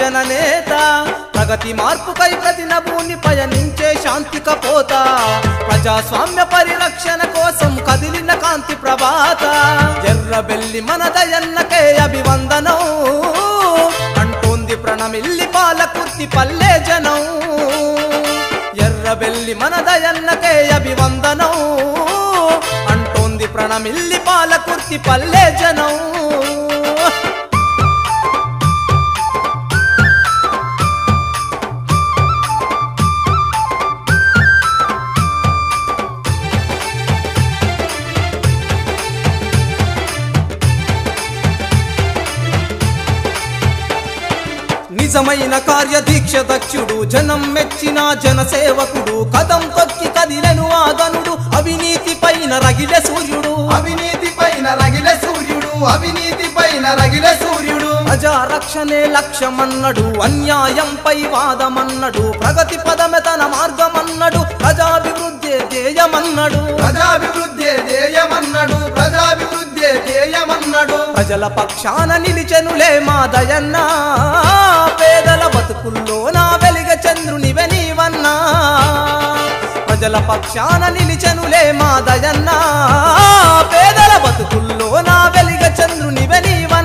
జననేత ప్రగతి మార్పుకై ప్రతి నభూని పయనించే శాంతిక పోత ప్రజాస్వామ్య పరిరక్షణ కోసం కదిలిన కాంతి ప్రభాత ఎర్రబెల్లి మన దయన్నకే అభివందనం అంటోంది ప్రణమిల్లి పాలకుర్తి పల్లె జనం ఎర్రబెల్లి మన దయన్నకే అభివందనం అంటోంది ప్రణమిల్లి పాలకుర్తి పల్లె జనం నిజమైన కార్యదీక్ష దక్షుడు జనం మెచ్చిన జనసేవకుడు కదం తొక్కి కదిలెను ఆగనుడు అవినీతి పైన రగిలే సూర్యుడు అవినీతి పైన రగిలే సూర్యుడు అవినీతి పైన రగిలే సూర్యుడు ప్రజా రక్షణే లక్ష్యమన్నడు అన్యాయంపై వాదమన్నడు ప్రగతి పదమే తన మార్గమన్నడు ప్రజాభివృద్ధి ధ్యేయమన్నడు ప్రజాభివృద్ధి ధ్యేయమన్నడు ప్రజాభివృద్ధి ధ్యేయమన్నడు ప్రజల పక్షాన నిలిచెనులే మా దయన్నా పేదల బతుకుల్లో నా వెలిగ చంద్రునివే నీవన్నా ప్రజల పక్షాన నిలిచెనులే మా దయన్నా పేదల బతుకుల్లో నా వెలిగ చంద్రునివే నీవన్నా